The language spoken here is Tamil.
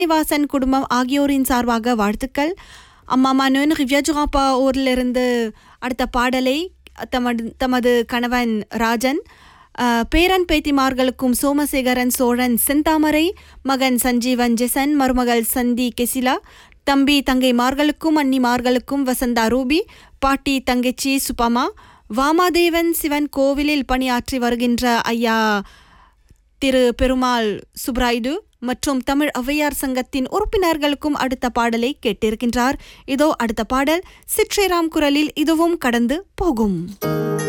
நிவாசன் குடும்பம் ஆகியோரின் சார்பாக வாழ்த்துக்கள் அம்மா மனுன் ரிவ்யஜுகாப்பா ஊரிலிருந்து அடுத்த பாடலை தமது தமது கணவன் ராஜன் அஹ், பேரன் பேத்திமார்களுக்கும் சோமசேகரன் சோழன் செந்தாமரை மகன் சஞ்சீவன் ஜெசன் மருமகள் சந்தி கெசிலா தம்பி தங்கைமார்களுக்கும் அன்னிமார்களுக்கும் வசந்தா ரூபி பாட்டி தங்கச்சி சுபமா வாமாதேவன் சிவன் கோவிலில் பணியாற்றி வருகின்ற ஐயா திரு பெருமாள் சுப்ராயுடு மற்றும் தமிழ் ஔவையார் சங்கத்தின் உறுப்பினர்களுக்கும் அடுத்த பாடலை கேட்டிருக்கின்றார் இதோ அடுத்த பாடல் சிற்றேராம் குரலில் இதுவும் கடந்து போகும்